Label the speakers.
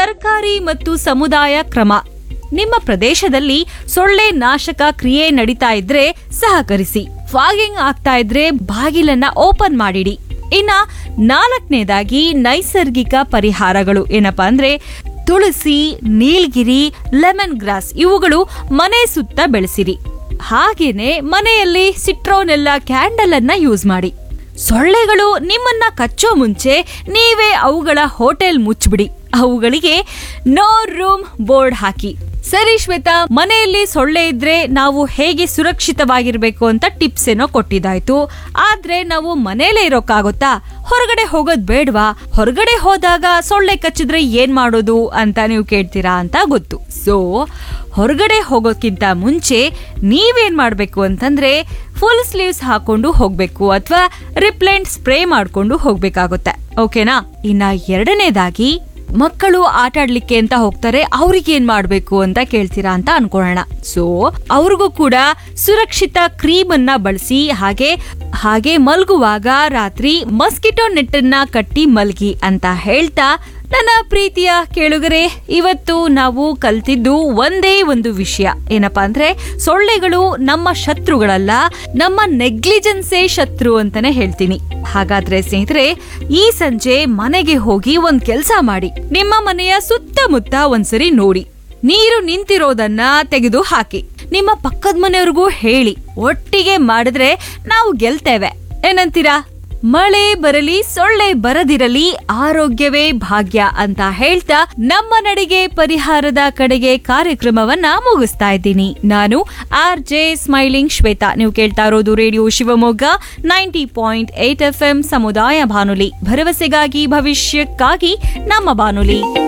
Speaker 1: ಸರ್ಕಾರಿ ಮತ್ತು ಸಮುದಾಯ ಕ್ರಮ ನಿಮ್ಮ ಪ್ರದೇಶದಲ್ಲಿ ಸೊಳ್ಳೆ ನಾಶಕ ಕ್ರಿಯೆ ನಡೀತಾ ಇದ್ರೆ ಸಹಕರಿಸಿ ಫಾಗಿಂಗ್ ಆಗ್ತಾ ಇದ್ರೆ ಬಾಗಿಲನ್ನ ಓಪನ್ ಮಾಡಿಡಿ ಇನ್ನ ನಾಲ್ಕನೇದಾಗಿ ನೈಸರ್ಗಿಕ ಪರಿಹಾರಗಳು ಏನಪ್ಪಾ ಅಂದ್ರೆ ತುಳಸಿ ನೀಲ್ಗಿರಿ ಲೆಮನ್ ಗ್ರಾಸ್ ಇವುಗಳು ಮನೆ ಸುತ್ತ ಬೆಳೆಸಿರಿ ಹಾಗೇನೆ ಮನೆಯಲ್ಲಿ ಸಿಟ್ರೋನೆಲ್ಲ ಕ್ಯಾಂಡಲ್ ಅನ್ನ ಯೂಸ್ ಮಾಡಿ ಸೊಳ್ಳೆಗಳು ನಿಮ್ಮನ್ನ ಕಚ್ಚೋ ಮುಂಚೆ ನೀವೇ ಅವುಗಳ ಹೋಟೆಲ್ ಮುಚ್ಚಿಬಿಡಿ ಅವುಗಳಿಗೆ ನೋ ರೂಮ್ ಬೋರ್ಡ್ ಹಾಕಿ ಸರಿ ಶ್ವೇತಾ ಮನೆಯಲ್ಲಿ ಸೊಳ್ಳೆ ಇದ್ರೆ ನಾವು ಹೇಗೆ ಸುರಕ್ಷಿತವಾಗಿರ್ಬೇಕು ಅಂತ ಟಿಪ್ಸ್ ಏನೋ ಕೊಟ್ಟಿದ್ದಾಯ್ತು ಆದ್ರೆ ನಾವು ಮನೇಲೇ ಇರೋಕ್ಕಾಗುತ್ತಾ ಹೊರಗಡೆ ಹೋಗೋದ್ ಬೇಡ್ವಾ ಹೊರಗಡೆ ಹೋದಾಗ ಸೊಳ್ಳೆ ಕಚ್ಚಿದ್ರೆ ಏನ್ ಮಾಡೋದು ಅಂತ ನೀವು ಕೇಳ್ತೀರಾ ಅಂತ ಗೊತ್ತು ಸೊ ಹೊರಗಡೆ ಹೋಗೋಕ್ಕಿಂತ ಮುಂಚೆ ನೀವೇನ್ ಮಾಡ್ಬೇಕು ಅಂತಂದ್ರೆ ಫುಲ್ ಸ್ಲೀವ್ಸ್ ಹಾಕೊಂಡು ಹೋಗ್ಬೇಕು ಅಥವಾ ರಿಪ್ಲೆಂಟ್ ಸ್ಪ್ರೇ ಮಾಡ್ಕೊಂಡು ಹೋಗ್ಬೇಕಾಗುತ್ತೆ ಓಕೆನಾ ಇನ್ನ ಎರಡನೇದಾಗಿ ಮಕ್ಕಳು ಆಟ ಆಡ್ಲಿಕ್ಕೆ ಅಂತ ಹೋಗ್ತಾರೆ ಅವ್ರಿಗೆ ಏನ್ ಮಾಡ್ಬೇಕು ಅಂತ ಕೇಳ್ತೀರಾ ಅಂತ ಅನ್ಕೊಳ್ಳೋಣ ಸೊ ಅವ್ರಿಗೂ ಕೂಡ ಸುರಕ್ಷಿತ ಕ್ರೀಮ್ ಅನ್ನ ಬಳಸಿ ಹಾಗೆ ಹಾಗೆ ಮಲ್ಗುವಾಗ ರಾತ್ರಿ ಮಸ್ಕಿಟೋ ನೆಟ್ಟನ್ನ ಕಟ್ಟಿ ಮಲ್ಗಿ ಅಂತ ಹೇಳ್ತಾ ನನ್ನ ಪ್ರೀತಿಯ ಕೇಳುಗರೆ ಇವತ್ತು ನಾವು ಕಲ್ತಿದ್ದು ಒಂದೇ ಒಂದು ವಿಷಯ ಏನಪ್ಪಾ ಅಂದ್ರೆ ಸೊಳ್ಳೆಗಳು ನಮ್ಮ ಶತ್ರುಗಳಲ್ಲ ನಮ್ಮ ನೆಗ್ಲಿಜೆನ್ಸೇ ಶತ್ರು ಅಂತಾನೆ ಹೇಳ್ತೀನಿ ಹಾಗಾದ್ರೆ ಸ್ನೇಹಿತರೆ ಈ ಸಂಜೆ ಮನೆಗೆ ಹೋಗಿ ಒಂದ್ ಕೆಲ್ಸ ಮಾಡಿ ನಿಮ್ಮ ಮನೆಯ ಸುತ್ತಮುತ್ತ ಒಂದ್ಸರಿ ನೋಡಿ ನೀರು ನಿಂತಿರೋದನ್ನ ತೆಗೆದು ಹಾಕಿ ನಿಮ್ಮ ಪಕ್ಕದ ಮನೆಯವ್ರಿಗೂ ಹೇಳಿ ಒಟ್ಟಿಗೆ ಮಾಡಿದ್ರೆ ನಾವು ಗೆಲ್ತೇವೆ ಏನಂತೀರಾ ಮಳೆ ಬರಲಿ ಸೊಳ್ಳೆ ಬರದಿರಲಿ ಆರೋಗ್ಯವೇ ಭಾಗ್ಯ ಅಂತ ಹೇಳ್ತಾ ನಮ್ಮ ನಡಿಗೆ ಪರಿಹಾರದ ಕಡೆಗೆ ಕಾರ್ಯಕ್ರಮವನ್ನ ಮುಗಿಸ್ತಾ ಇದ್ದೀನಿ ನಾನು ಆರ್ ಜೆ ಸ್ಮೈಲಿಂಗ್ ಶ್ವೇತಾ ನೀವು ಕೇಳ್ತಾ ಇರೋದು radio Shivamogga ninety point eight F M ಸಮುದಾಯ ಬಾನುಲಿ ಭರವಸೆಗಾಗಿ ಭವಿಷ್ಯಕ್ಕಾಗಿ ನಮ್ಮ ಬಾನುಲಿ